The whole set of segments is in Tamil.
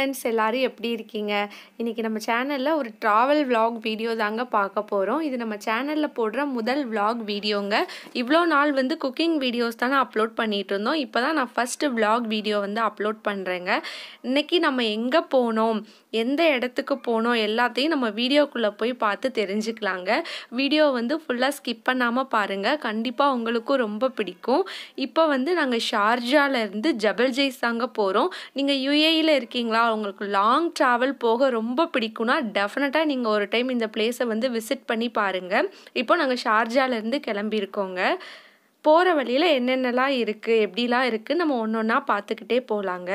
ஃப்ரெண்ட்ஸ் எல்லாரும் எப்படி இருக்கீங்க இன்றைக்கி நம்ம சேனலில் ஒரு ட்ராவல் vlog வீடியோ தாங்க பார்க்க போகிறோம் இது நம்ம சேனலில் போடுற முதல் vlog வீடியோங்க இவ்வளோ நாள் வந்து குக்கிங் வீடியோஸ் தானே அப்லோட் பண்ணிகிட்டு இருந்தோம் இப்போ தான் நான் ஃபஸ்ட்டு vlog வீடியோ வந்து அப்லோட் பண்ணுறேங்க இன்றைக்கி நம்ம எங்கே போனோம் எந்த இடத்துக்கு போனோம் எல்லாத்தையும் நம்ம வீடியோக்குள்ளே போய் பார்த்து தெரிஞ்சுக்கலாங்க வீடியோ வந்து ஃபுல்லாக ஸ்கிப் பண்ணாமல் பாருங்கள் கண்டிப்பாக உங்களுக்கும் ரொம்ப பிடிக்கும் இப்போ வந்து நாங்கள் ஷார்ஜால இருந்து ஜபல் ஜெய்ஸ் தாங்க போகிறோம் நீங்கள் யுஏஇயில் இருக்கீங்களா உங்களுக்கு லாங் ட்ராவல் போக ரொம்ப பிடிக்கும்னா டெஃபினட்டாக நீங்கள் ஒரு டைம் இந்த பிளேஸை வந்து விசிட் பண்ணி பாருங்கள் இப்போ நாங்கள் ஷார்ஜாலேருந்து கிளம்பியிருக்கோங்க போகிற வழியில் என்னென்னலாம் இருக்குது எப்படிலாம் இருக்குது நம்ம ஒன்று ஒன்றா பார்த்துக்கிட்டே போகலாங்க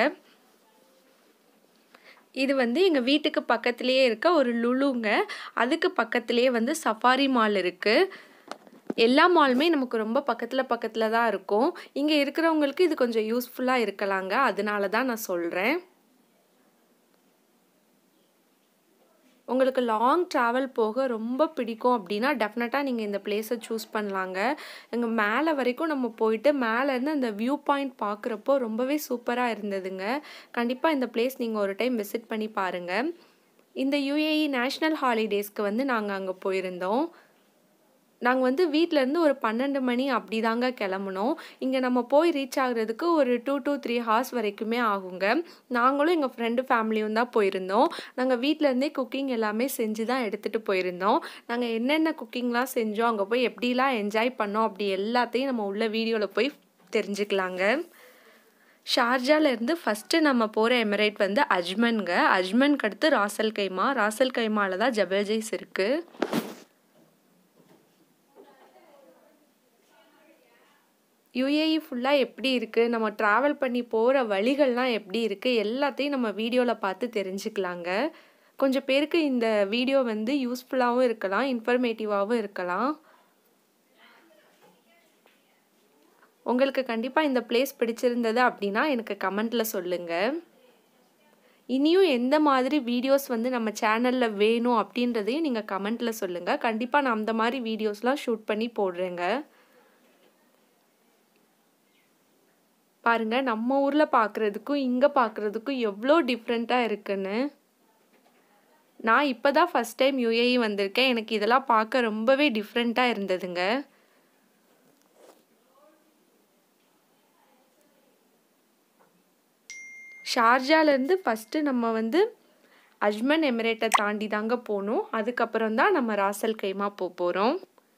இது வந்து எங்கள் வீட்டுக்கு பக்கத்துலேயே இருக்க ஒரு லுலுங்க அதுக்கு பக்கத்துலேயே வந்து சஃபாரி மால் இருக்குது எல்லா மாலுமே நமக்கு ரொம்ப பக்கத்தில் பக்கத்தில் தான் இருக்கும் இங்கே இருக்கிறவங்களுக்கு இது கொஞ்சம் யூஸ்ஃபுல்லாக இருக்கலாங்க அதனால தான் நான் சொல்கிறேன் உங்களுக்கு லாங் ட்ராவல் போக ரொம்ப பிடிக்கும் அப்படின்னா டெஃபினட்டாக நீங்கள் இந்த பிளேஸை சூஸ் பண்ணலாங்க இங்கே மேலே வரைக்கும் நம்ம போயிட்டு மேலேருந்து அந்த வியூ பாயிண்ட் பார்க்குறப்போ ரொம்பவே சூப்பராக இருந்ததுங்க கண்டிப்பாக இந்த பிளேஸ் நீங்கள் ஒரு டைம் விசிட் பண்ணி பாருங்கள் இந்த யுஏஇ நேஷ்னல் ஹாலிடேஸ்க்கு வந்து நாங்கள் அங்கே போயிருந்தோம் நாங்கள் வந்து வீட்டிலேருந்து ஒரு பன்னெண்டு மணி அப்படி தாங்க கிளம்புனோம் இங்கே நம்ம போய் ரீச் ஆகுறதுக்கு ஒரு டூ டூ த்ரீ ஹார்ஸ் வரைக்குமே ஆகுங்க நாங்களும் எங்கள் ஃப்ரெண்டு ஃபேமிலியும் தான் போயிருந்தோம் நாங்கள் வீட்டிலேருந்தே குக்கிங் எல்லாமே செஞ்சு தான் எடுத்துகிட்டு போயிருந்தோம் நாங்கள் என்னென்ன குக்கிங்லாம் செஞ்சோம் அங்கே போய் எப்படிலாம் என்ஜாய் பண்ணோம் அப்படி எல்லாத்தையும் நம்ம உள்ள வீடியோவில் போய் தெரிஞ்சுக்கலாங்க ஷார்ஜாலேருந்து ஃபஸ்ட்டு நம்ம போகிற எமிரேட் வந்து அஜ்மன்ங்க அஜ்மனுக்கு அடுத்து ராசல் கைமா ராசல் கைமாவில் தான் ஜபல் ஜெய்ஸ் இருக்குது யுஏஇ ஃபுல்லாக எப்படி இருக்குது நம்ம ட்ராவல் பண்ணி போகிற வழிகள்லாம் எப்படி இருக்குது எல்லாத்தையும் நம்ம வீடியோவில் பார்த்து தெரிஞ்சுக்கலாங்க கொஞ்சம் பேருக்கு இந்த வீடியோ வந்து யூஸ்ஃபுல்லாகவும் இருக்கலாம் இன்ஃபர்மேட்டிவாகவும் இருக்கலாம் உங்களுக்கு கண்டிப்பாக இந்த பிளேஸ் பிடிச்சிருந்தது அப்படின்னா எனக்கு கமெண்ட்டில் சொல்லுங்கள் இனியும் எந்த மாதிரி வீடியோஸ் வந்து நம்ம சேனலில் வேணும் அப்படின்றதையும் நீங்கள் கமெண்ட்டில் சொல்லுங்கள் கண்டிப்பாக நான் அந்த மாதிரி வீடியோஸ்லாம் ஷூட் பண்ணி போடுறேங்க பாருங்க நம்ம ஊரில் பார்க்குறதுக்கும் இங்கே பார்க்குறதுக்கும் எவ்வளோ டிஃப்ரெண்ட்டாக இருக்குன்னு நான் இப்போ தான் ஃபஸ்ட் டைம் யுஏஇ வந்திருக்கேன் எனக்கு இதெல்லாம் பார்க்க ரொம்பவே டிஃப்ரெண்ட்டாக இருந்ததுங்க ஷார்ஜாலேருந்து ஃபஸ்ட்டு நம்ம வந்து அஜ்மன் எமிரேட்டை தாண்டி தாங்க போகணும் அதுக்கப்புறம் தான் நம்ம ராசல் கைமா போக போகிறோம்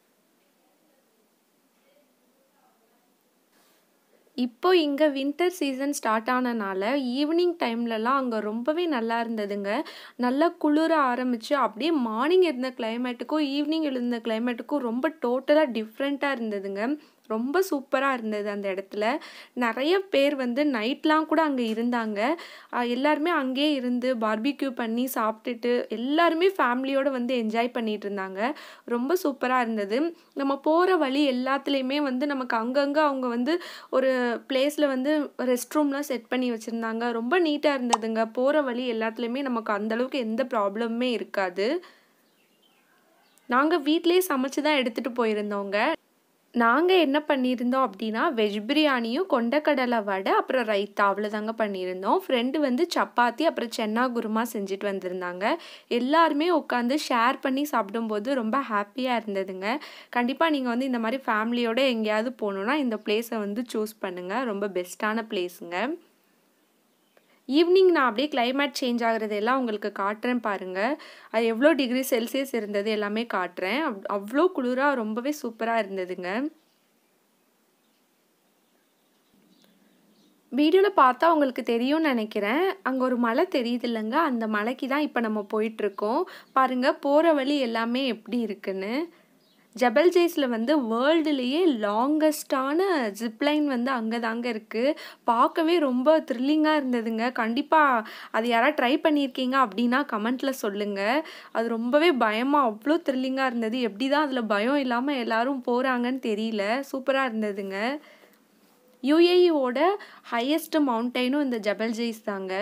இப்போ இங்கே வின்டர் சீசன் ஸ்டார்ட் ஆனனால ஈவினிங் டைம்லலாம் அங்கே ரொம்பவே நல்லா இருந்ததுங்க நல்லா குளிர ஆரம்பித்து அப்படியே மார்னிங் இருந்த கிளைமேட்டுக்கும் ஈவினிங் இருந்த கிளைமேட்டுக்கும் ரொம்ப டோட்டலாக டிஃப்ரெண்ட்டாக இருந்ததுங்க ரொம்ப சூப்பராக இருந்தது அந்த இடத்துல நிறைய பேர் வந்து நைட்லாம் கூட அங்கே இருந்தாங்க எல்லாருமே அங்கேயே இருந்து பார்பிக்யூ பண்ணி சாப்பிட்டுட்டு எல்லாருமே ஃபேமிலியோடு வந்து என்ஜாய் பண்ணிகிட்டு இருந்தாங்க ரொம்ப சூப்பராக இருந்தது நம்ம போகிற வழி எல்லாத்துலேயுமே வந்து நமக்கு அங்கங்கே அவங்க வந்து ஒரு பிளேஸில் வந்து ரெஸ்ட் ரூம்லாம் செட் பண்ணி வச்சுருந்தாங்க ரொம்ப நீட்டாக இருந்ததுங்க போகிற வழி எல்லாத்துலேயுமே நமக்கு அந்தளவுக்கு எந்த ப்ராப்ளமுமே இருக்காது நாங்கள் வீட்டிலேயே சமைச்சு தான் எடுத்துகிட்டு போயிருந்தோங்க நாங்கள் என்ன பண்ணியிருந்தோம் அப்படின்னா வெஜ் பிரியாணியும் கொண்டக்கடலை வடை அப்புறம் ரைத்தா அவ்வளோதாங்க பண்ணியிருந்தோம் ஃப்ரெண்டு வந்து சப்பாத்தி அப்புறம் சென்னா குருமா செஞ்சுட்டு வந்திருந்தாங்க எல்லாருமே உட்காந்து ஷேர் பண்ணி சாப்பிடும்போது ரொம்ப ஹாப்பியாக இருந்ததுங்க கண்டிப்பாக நீங்கள் வந்து இந்த மாதிரி ஃபேமிலியோடு எங்கேயாவது போகணுன்னா இந்த பிளேஸை வந்து சூஸ் பண்ணுங்கள் ரொம்ப பெஸ்ட்டான பிளேஸுங்க ஈவினிங் நான் அப்படியே கிளைமேட் சேஞ்ச் ஆகிறது எல்லாம் உங்களுக்கு காட்டுறேன் பாருங்கள் அது எவ்வளோ டிகிரி செல்சியஸ் இருந்தது எல்லாமே காட்டுறேன் அவ் அவ்வளோ குளிராக ரொம்பவே சூப்பராக இருந்ததுங்க வீடியோவில் பார்த்தா உங்களுக்கு தெரியும்னு நினைக்கிறேன் அங்கே ஒரு மலை தெரியுது இல்லைங்க அந்த மலைக்கு தான் இப்போ நம்ம போயிட்டுருக்கோம் பாருங்கள் போகிற வழி எல்லாமே எப்படி இருக்குன்னு ஜபல் ஜெய்ஸில் வந்து வேர்ல்டுலேயே லாங்கஸ்டான ஜிப்லைன் வந்து அங்கே தாங்க இருக்குது பார்க்கவே ரொம்ப த்ரில்லிங்காக இருந்ததுங்க கண்டிப்பாக அது யாராவது ட்ரை பண்ணியிருக்கீங்க அப்படின்னா கமெண்ட்டில் சொல்லுங்கள் அது ரொம்பவே பயமாக அவ்வளோ த்ரில்லிங்காக இருந்தது எப்படி தான் அதில் பயம் இல்லாமல் எல்லோரும் போகிறாங்கன்னு தெரியல சூப்பராக இருந்ததுங்க யுஏஇயோட ஹையஸ்ட் மவுண்டெயினும் இந்த ஜபல் ஜெய்ஸ் தாங்க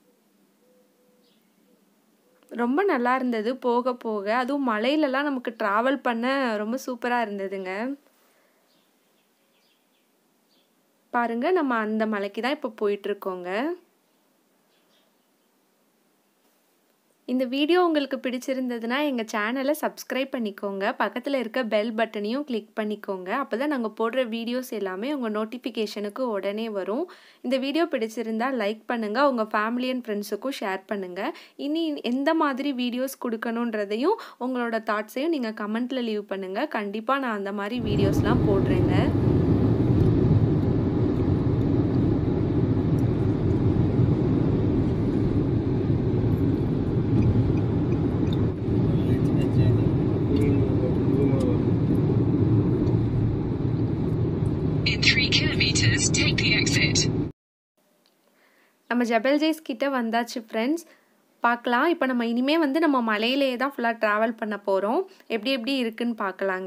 ரொம்ப நல்லா இருந்தது போக போக அதுவும் மலையிலலாம் நமக்கு ட்ராவல் பண்ண ரொம்ப சூப்பராக இருந்ததுங்க பாருங்க நம்ம அந்த மலைக்கு தான் இப்போ போயிட்டுருக்கோங்க இந்த வீடியோ உங்களுக்கு பிடிச்சிருந்ததுன்னா எங்கள் சேனலை சப்ஸ்கிரைப் பண்ணிக்கோங்க பக்கத்தில் இருக்க பெல் பட்டனையும் கிளிக் பண்ணிக்கோங்க அப்போ தான் நாங்கள் போடுற வீடியோஸ் எல்லாமே உங்கள் நோட்டிஃபிகேஷனுக்கு உடனே வரும் இந்த வீடியோ பிடிச்சிருந்தா லைக் பண்ணுங்கள் உங்கள் ஃபேமிலி அண்ட் ஃப்ரெண்ட்ஸுக்கும் ஷேர் பண்ணுங்கள் இனி எந்த மாதிரி வீடியோஸ் கொடுக்கணுன்றதையும் உங்களோட தாட்ஸையும் நீங்கள் கமெண்ட்டில் லீவ் பண்ணுங்கள் கண்டிப்பாக நான் அந்த மாதிரி வீடியோஸ்லாம் போடுறேங்க In three kilometers, take the exit. நம்ம ஜபல் ஜெய்ஸ் கிட்ட வந்தாச்சு ஃப்ரெண்ட்ஸ் பார்க்கலாம் இப்போ நம்ம இனிமே வந்து நம்ம மலையிலே தான் ஃபுல்லாக ட்ராவல் பண்ண போகிறோம் எப்படி எப்படி இருக்குன்னு பார்க்கலாங்க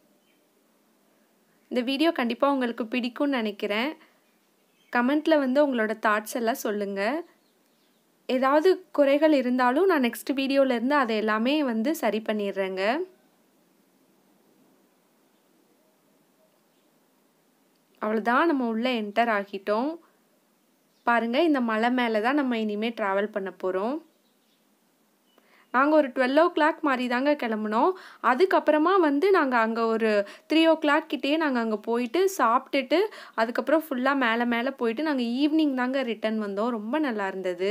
இந்த வீடியோ கண்டிப்பாக உங்களுக்கு பிடிக்கும்னு நினைக்கிறேன் கமெண்ட்டில் வந்து உங்களோட தாட்ஸ் எல்லாம் சொல்லுங்கள் ஏதாவது குறைகள் இருந்தாலும் நான் நெக்ஸ்ட் வீடியோவிலேருந்து அதை எல்லாமே வந்து சரி பண்ணிடுறேங்க அவ்வளோதான் நம்ம உள்ளே என்டர் ஆகிட்டோம் பாருங்கள் இந்த மலை மேலே தான் நம்ம இனிமேல் ட்ராவல் பண்ண போகிறோம் நாங்கள் ஒரு டுவெல் ஓ கிளாக் மாதிரி தாங்க கிளம்புனோம் அதுக்கப்புறமா வந்து நாங்கள் அங்கே ஒரு த்ரீ ஓ கிளாக் கிட்டேயே நாங்கள் அங்கே போயிட்டு சாப்பிட்டுட்டு அதுக்கப்புறம் ஃபுல்லாக மேலே மேலே போயிட்டு நாங்கள் ஈவினிங் தாங்க ரிட்டன் வந்தோம் ரொம்ப நல்லா இருந்தது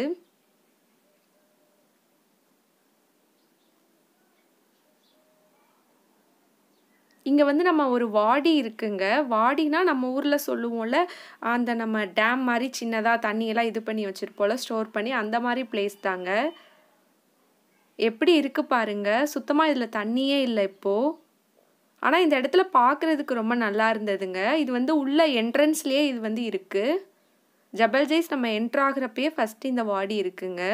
இங்கே வந்து நம்ம ஒரு வாடி இருக்குங்க வாடினா நம்ம ஊரில் சொல்லுவோம்ல அந்த நம்ம டேம் மாதிரி சின்னதாக தண்ணியெல்லாம் இது பண்ணி வச்சுருப்போம்ல ஸ்டோர் பண்ணி அந்த மாதிரி பிளேஸ் தாங்க எப்படி இருக்குது பாருங்க சுத்தமாக இதில் தண்ணியே இல்லை இப்போது ஆனால் இந்த இடத்துல பார்க்குறதுக்கு ரொம்ப நல்லா இருந்ததுங்க இது வந்து உள்ள என்ட்ரன்ஸ்லேயே இது வந்து இருக்குது ஜபல் ஜெய்ஸ் நம்ம என்ட்ரு ஆகிறப்பயே ஃபஸ்ட்டு இந்த வாடி இருக்குங்க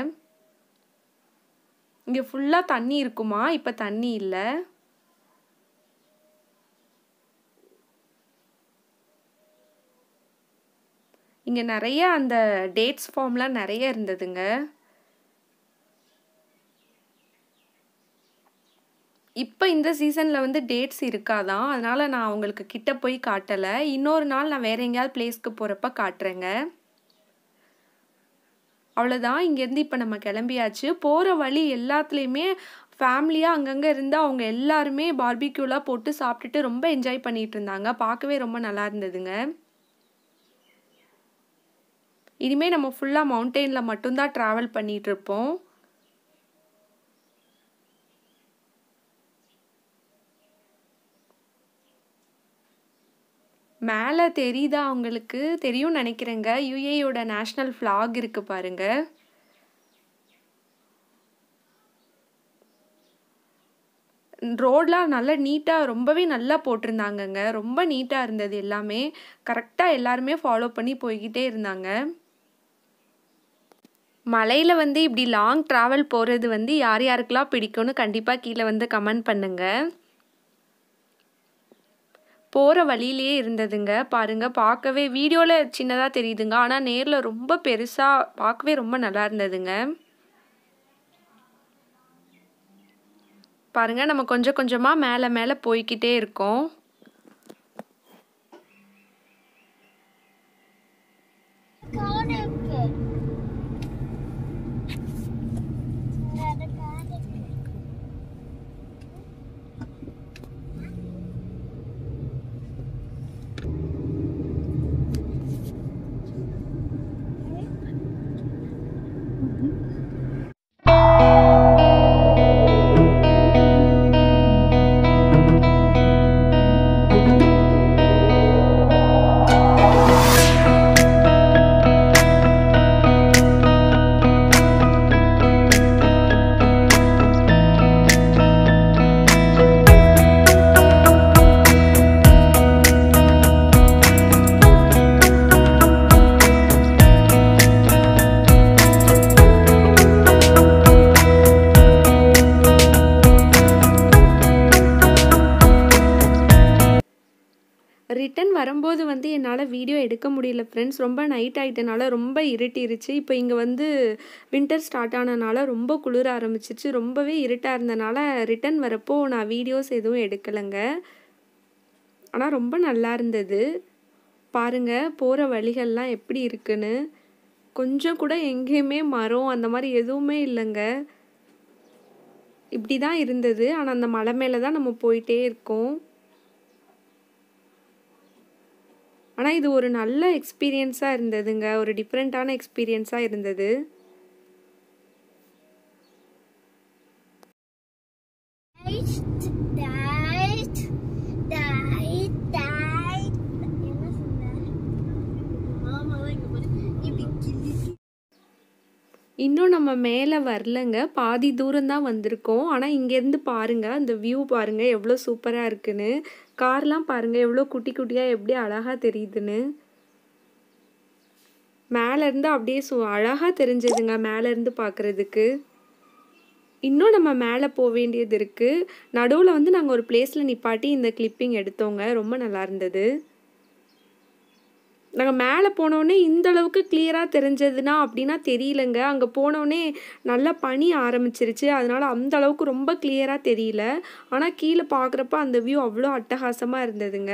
இங்கே ஃபுல்லாக தண்ணி இருக்குமா இப்போ தண்ணி இல்லை இங்கே நிறைய அந்த டேட்ஸ் ஃபார்ம்லாம் நிறைய இருந்ததுங்க இப்போ இந்த சீசனில் வந்து டேட்ஸ் இருக்காதான் அதனால் நான் உங்களுக்கு கிட்ட போய் காட்டலை இன்னொரு நாள் நான் வேறு எங்கேயாவது பிளேஸ்க்கு போகிறப்ப காட்டுறேங்க அவ்வளோதான் இங்கேருந்து இப்போ நம்ம கிளம்பியாச்சு போகிற வழி எல்லாத்துலேயுமே ஃபேமிலியாக அங்கங்கே இருந்து அவங்க எல்லாருமே பார்பிக்யூலாம் போட்டு சாப்பிட்டுட்டு ரொம்ப என்ஜாய் பண்ணிகிட்டு இருந்தாங்க பார்க்கவே ரொம்ப நல்லா இருந்ததுங்க இனிமேல் நம்ம ஃபுல்லாக மவுண்டெயினில் மட்டும்தான் ட்ராவல் பண்ணிகிட்ருப்போம் மேலே தெரியுதா அவங்களுக்கு தெரியும் நினைக்கிறேங்க யுஏயோட நேஷ்னல் ஃப்ளாக் இருக்குது பாருங்க ரோட்லாம் நல்லா நீட்டாக ரொம்பவே நல்லா போட்டிருந்தாங்கங்க ரொம்ப நீட்டாக இருந்தது எல்லாமே கரெக்டாக எல்லாருமே ஃபாலோ பண்ணி போய்கிட்டே இருந்தாங்க மலையில் வந்து இப்படி லாங் ட்ராவல் போகிறது வந்து யார் யாருக்கெல்லாம் பிடிக்கும்னு கண்டிப்பாக கீழே வந்து கமெண்ட் பண்ணுங்கள் போகிற வழியிலே இருந்ததுங்க பாருங்கள் பார்க்கவே வீடியோவில் சின்னதாக தெரியுதுங்க ஆனால் நேரில் ரொம்ப பெருசாக பார்க்கவே ரொம்ப நல்லா இருந்ததுங்க பாருங்கள் நம்ம கொஞ்சம் கொஞ்சமாக மேலே மேலே போய்கிட்டே இருக்கோம் ரிட்டன் வரும்போது வந்து என்னால் வீடியோ எடுக்க முடியல ஃப்ரெண்ட்ஸ் ரொம்ப நைட் ஆகிட்டனால ரொம்ப இருட்டிருச்சு இப்போ இங்கே வந்து வின்டர் ஸ்டார்ட் ஆனனால ரொம்ப குளிர ஆரம்பிச்சிச்சு ரொம்பவே இருட்டாக இருந்தனால ரிட்டன் வரப்போ நான் வீடியோஸ் எதுவும் எடுக்கலைங்க ஆனால் ரொம்ப நல்லா இருந்தது பாருங்கள் போகிற வழிகள்லாம் எப்படி இருக்குன்னு கொஞ்சம் கூட எங்கேயுமே மரம் அந்த மாதிரி எதுவுமே இல்லைங்க இப்படி தான் இருந்தது ஆனால் அந்த மலை மேலே தான் நம்ம போயிட்டே இருக்கோம் ஆனால் இது ஒரு நல்ல எக்ஸ்பீரியன்ஸாக இருந்ததுங்க ஒரு டிஃப்ரெண்ட்டான எக்ஸ்பீரியன்ஸாக இருந்தது இன்னும் நம்ம மேலே வரலங்க பாதி தூரம் தான் வந்திருக்கோம் ஆனால் இங்கேருந்து பாருங்கள் அந்த வியூ பாருங்கள் எவ்வளோ சூப்பராக இருக்குன்னு கார்லாம் பாருங்கள் எவ்வளோ குட்டி குட்டியாக எப்படி அழகாக தெரியுதுன்னு மேலேருந்து அப்படியே சு அழகாக தெரிஞ்சதுங்க மேலேருந்து பார்க்குறதுக்கு இன்னும் நம்ம மேலே போக வேண்டியது இருக்குது நடுவில் வந்து நாங்கள் ஒரு பிளேஸில் நிப்பாட்டி இந்த கிளிப்பிங் எடுத்தோங்க ரொம்ப நல்லா இருந்தது நாங்கள் மேலே போனோடனே இந்த அளவுக்கு கிளியராக தெரிஞ்சதுன்னா அப்படின்னா தெரியலங்க அங்கே போனோடனே நல்லா பனி ஆரம்பிச்சிருச்சு அதனால் அந்த அளவுக்கு ரொம்ப கிளியராக தெரியல ஆனால் கீழே பார்க்குறப்ப அந்த வியூ அவ்வளோ அட்டகாசமாக இருந்ததுங்க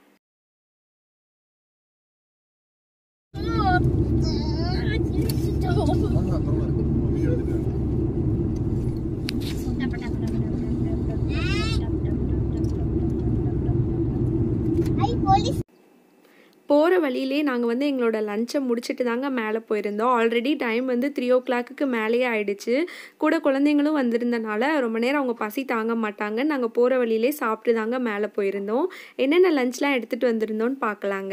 போகிற வழியிலே நாங்கள் வந்து எங்களோட லஞ்சை முடிச்சுட்டு தாங்க மேலே போயிருந்தோம் ஆல்ரெடி டைம் வந்து த்ரீ ஓ கிளாக்கு மேலேயே ஆயிடுச்சு கூட குழந்தைங்களும் வந்திருந்தனால ரொம்ப நேரம் அவங்க பசி தாங்க மாட்டாங்க நாங்கள் போகிற வழியிலே சாப்பிட்டு தாங்க மேலே போயிருந்தோம் என்னென்ன லஞ்ச்லாம் எடுத்துகிட்டு வந்திருந்தோன்னு பார்க்கலாங்க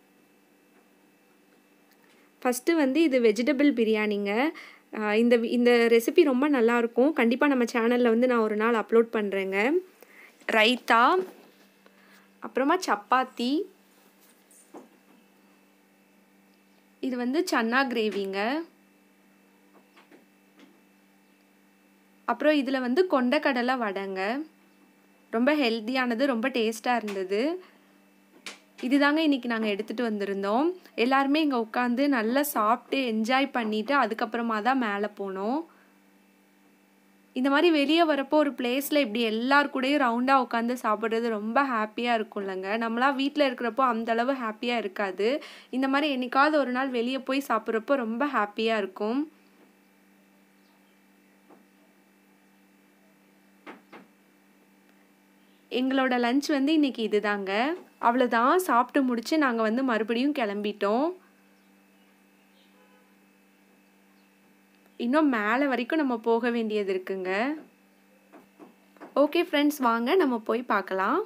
ஃபஸ்ட்டு வந்து இது வெஜிடபிள் பிரியாணிங்க இந்த இந்த ரெசிபி ரொம்ப நல்லாயிருக்கும் கண்டிப்பாக நம்ம சேனலில் வந்து நான் ஒரு நாள் அப்லோட் பண்ணுறேங்க ரைத்தா அப்புறமா சப்பாத்தி இது வந்து சன்னா கிரேவிங்க அப்புறம் இதில் வந்து கொண்டக்கடலை வடைங்க ரொம்ப ஹெல்த்தியானது ரொம்ப டேஸ்ட்டாக இருந்தது இதுதாங்க இன்றைக்கி நாங்கள் எடுத்துகிட்டு வந்திருந்தோம் எல்லாருமே இங்கே உட்காந்து நல்லா சாப்பிட்டு என்ஜாய் பண்ணிவிட்டு அதுக்கப்புறமா தான் மேலே போனோம் இந்த மாதிரி வெளியே வரப்போ ஒரு பிளேஸில் இப்படி எல்லார் கூடயும் ரவுண்டாக உட்காந்து சாப்பிட்றது ரொம்ப ஹாப்பியாக இருக்கும்லங்க நம்மளாம் வீட்டில் இருக்கிறப்போ அந்தளவு ஹாப்பியாக இருக்காது இந்த மாதிரி என்னைக்காவது ஒரு நாள் வெளியே போய் சாப்பிட்றப்போ ரொம்ப ஹாப்பியாக இருக்கும் எங்களோட லஞ்ச் வந்து இன்றைக்கி இதுதாங்க அவ்வளோதான் சாப்பிட்டு முடிச்சு நாங்கள் வந்து மறுபடியும் கிளம்பிட்டோம் இன்னும் மேலே வரைக்கும் நம்ம போக வேண்டியது இருக்குங்க ஓகே ஃப்ரெண்ட்ஸ் வாங்க நம்ம போய் பார்க்கலாம்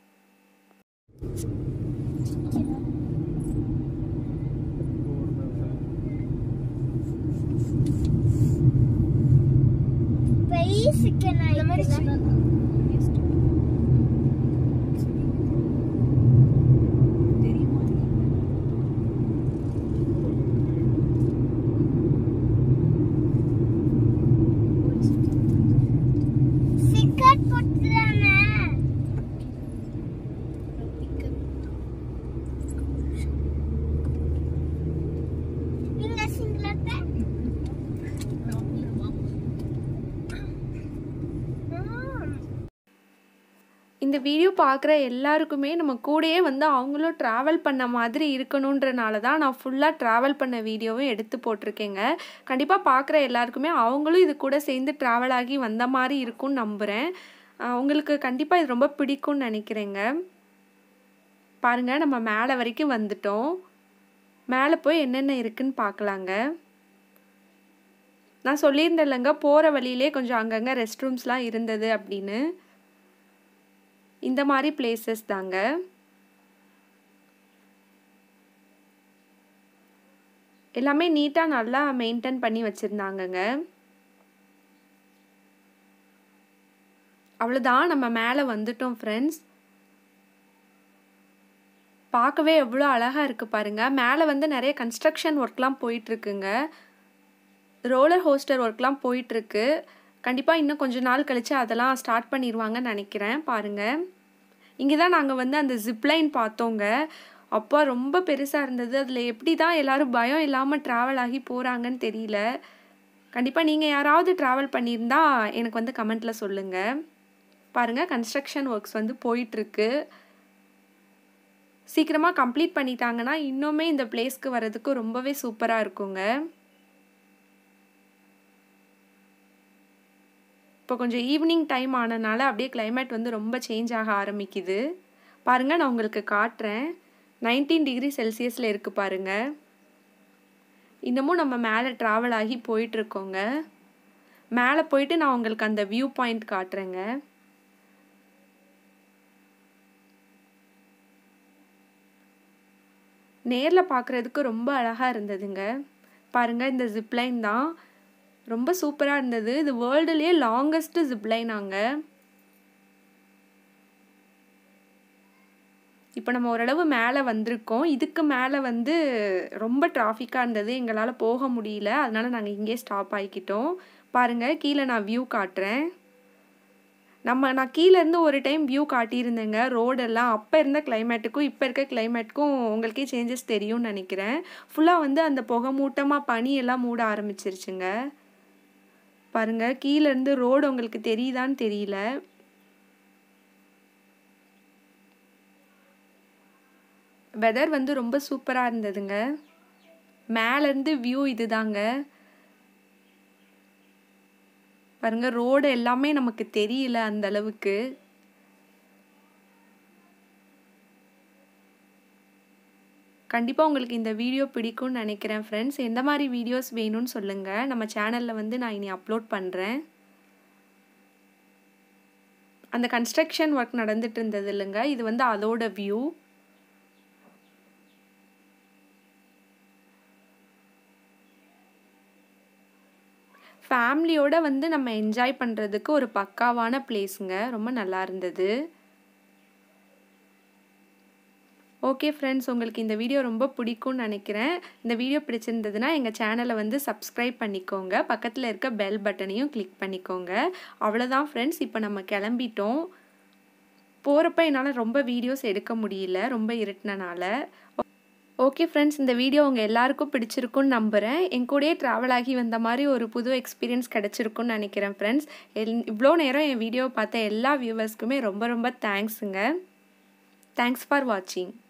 இந்த வீடியோ பார்க்குற எல்லாருக்குமே நம்ம கூடயே வந்து அவங்களும் ட்ராவல் பண்ண மாதிரி இருக்கணுன்றனால தான் நான் ஃபுல்லாக ட்ராவல் பண்ண வீடியோவும் எடுத்து போட்டிருக்கேங்க கண்டிப்பாக பார்க்குற எல்லாருக்குமே அவங்களும் இது கூட சேர்ந்து ட்ராவல் ஆகி வந்த மாதிரி இருக்கும்னு நம்புகிறேன் உங்களுக்கு கண்டிப்பாக இது ரொம்ப பிடிக்கும்னு நினைக்கிறேங்க பாருங்கள் நம்ம மேலே வரைக்கும் வந்துட்டோம் மேலே போய் என்னென்ன இருக்குன்னு பார்க்கலாங்க நான் சொல்லியிருந்தேன் இல்லைங்க போகிற வழியிலே கொஞ்சம் அங்கங்கே ரெஸ்ட் ரூம்ஸ்லாம் இருந்தது அப்படின்னு இந்த மாதிரி பிளேசஸ் தாங்க எல்லாமே நீட்டாக நல்லா மெயின்டைன் பண்ணி வச்சுருந்தாங்கங்க அவ்வளோதான் நம்ம மேலே வந்துட்டோம் ஃப்ரெண்ட்ஸ் பார்க்கவே எவ்வளோ அழகாக இருக்குது பாருங்கள் மேலே வந்து நிறைய கன்ஸ்ட்ரக்ஷன் ஒர்க்லாம் போயிட்டுருக்குங்க ரோலர் ஹோஸ்டர் ஒர்க்லாம் போயிட்டுருக்கு கண்டிப்பாக இன்னும் கொஞ்ச நாள் கழித்து அதெல்லாம் ஸ்டார்ட் பண்ணிடுவாங்கன்னு நினைக்கிறேன் பாருங்கள் இங்கே தான் நாங்கள் வந்து அந்த ஜிப்லைன் பார்த்தோங்க அப்பா ரொம்ப பெருசாக இருந்தது அதில் எப்படி தான் எல்லோரும் பயம் இல்லாமல் ட்ராவல் ஆகி போகிறாங்கன்னு தெரியல கண்டிப்பாக நீங்கள் யாராவது ட்ராவல் பண்ணியிருந்தா எனக்கு வந்து கமெண்ட்டில் சொல்லுங்கள் பாருங்கள் கன்ஸ்ட்ரக்ஷன் ஒர்க்ஸ் வந்து போயிட்டுருக்கு சீக்கிரமாக கம்ப்ளீட் பண்ணிட்டாங்கன்னா இன்னுமே இந்த பிளேஸ்க்கு வர்றதுக்கு ரொம்பவே சூப்பராக இருக்குங்க இப்போ கொஞ்சம் ஈவினிங் டைம் ஆனனால அப்படியே கிளைமேட் வந்து ரொம்ப சேஞ்ச் ஆக ஆரம்பிக்குது பாருங்கள் நான் உங்களுக்கு காட்டுறேன் நைன்டீன் டிகிரி செல்சியஸில் இருக்குது பாருங்கள் இன்னமும் நம்ம மேலே ட்ராவல் ஆகி போயிட்டுருக்கோங்க மேலே போயிட்டு நான் உங்களுக்கு அந்த வியூ பாயிண்ட் காட்டுறேங்க நேரில் பார்க்குறதுக்கு ரொம்ப அழகாக இருந்ததுங்க பாருங்கள் இந்த ஜிப்லைன் தான் ரொம்ப சூப்பராக இருந்தது இது வேர்ல்டுலேயே லாங்கஸ்ட் ஜிப்லைனாங்க இப்போ நம்ம ஓரளவு மேலே வந்திருக்கோம் இதுக்கு மேலே வந்து ரொம்ப டிராஃபிக்காக இருந்தது எங்களால் போக முடியல அதனால நாங்கள் இங்கே ஸ்டாப் ஆகிக்கிட்டோம் பாருங்கள் கீழே நான் வியூ காட்டுறேன் நம்ம நான் கீழேருந்து ஒரு டைம் வியூ காட்டியிருந்தேங்க ரோடெல்லாம் அப்போ இருந்த கிளைமேட்டுக்கும் இப்போ இருக்க கிளைமேட்டுக்கும் உங்களுக்கே சேஞ்சஸ் தெரியும்னு நினைக்கிறேன் ஃபுல்லாக வந்து அந்த புகை மூட்டமாக பனியெல்லாம் மூட ஆரம்பிச்சிருச்சுங்க பாருங்கள் கீழேருந்து ரோடு உங்களுக்கு தெரியுதான்னு தெரியல வெதர் வந்து ரொம்ப சூப்பராக இருந்ததுங்க மேலேருந்து வியூ இதுதாங்க பாருங்க ரோடு எல்லாமே நமக்கு தெரியல அந்த அளவுக்கு கண்டிப்பாக உங்களுக்கு இந்த வீடியோ பிடிக்கும்னு நினைக்கிறேன் ஃப்ரெண்ட்ஸ் எந்த மாதிரி வீடியோஸ் வேணும்னு சொல்லுங்கள் நம்ம சேனலில் வந்து நான் இனி அப்லோட் பண்ணுறேன் அந்த கன்ஸ்ட்ரக்ஷன் ஒர்க் நடந்துட்டு இருந்தது இல்லைங்க இது வந்து அதோட வியூ ஃபேமிலியோட வந்து நம்ம என்ஜாய் பண்ணுறதுக்கு ஒரு பக்காவான பிளேஸுங்க ரொம்ப நல்லா இருந்தது ஓகே ஃப்ரெண்ட்ஸ் உங்களுக்கு இந்த வீடியோ ரொம்ப பிடிக்கும்னு நினைக்கிறேன் இந்த வீடியோ பிடிச்சிருந்ததுன்னா எங்கள் சேனலை வந்து சப்ஸ்கிரைப் பண்ணிக்கோங்க பக்கத்தில் இருக்க பெல் பட்டனையும் கிளிக் பண்ணிக்கோங்க அவ்வளோதான் ஃப்ரெண்ட்ஸ் இப்போ நம்ம கிளம்பிட்டோம் போகிறப்ப என்னால் ரொம்ப வீடியோஸ் எடுக்க முடியல ரொம்ப இருட்டினனால ஓகே ஃப்ரெண்ட்ஸ் இந்த வீடியோ உங்கள் எல்லாருக்கும் பிடிச்சிருக்குன்னு நம்புகிறேன் என் கூடயே ட்ராவல் ஆகி வந்த மாதிரி ஒரு புது எக்ஸ்பீரியன்ஸ் கிடச்சிருக்குன்னு நினைக்கிறேன் ஃப்ரெண்ட்ஸ் எல் இவ்வளோ நேரம் என் வீடியோ பார்த்த எல்லா வியூவர்ஸ்க்குமே ரொம்ப ரொம்ப தேங்க்ஸுங்க தேங்க்ஸ் ஃபார் வாட்சிங்